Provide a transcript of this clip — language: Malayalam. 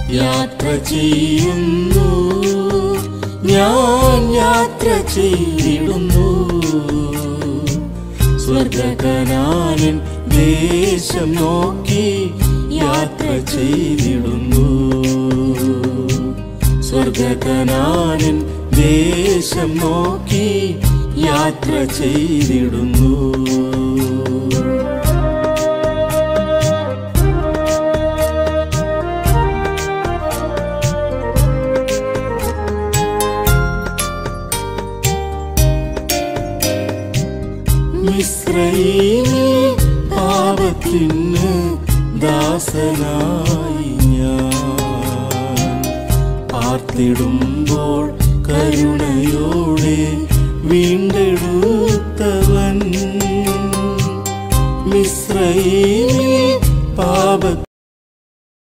യാത്ര ചെയ്യുന്നു ഞാൻ യാത്ര ചെയ്തിടുന്നു സ്വർഗകനാനൻ ദേശം നോക്കി യാത്ര ചെയ്തിടുന്നു സ്വർഗകനാനൻ ദേശം നോക്കി യാത്ര ചെയ്തിടുന്നു മിശ്രയിലെ പാപത്തിന് ദാസനായി ഞാൻ പാർത്തിടുമ്പോൾ കരുണയോടെ വീണ്ടെടുത്തവൻ മിശ്രയിലെ പാപ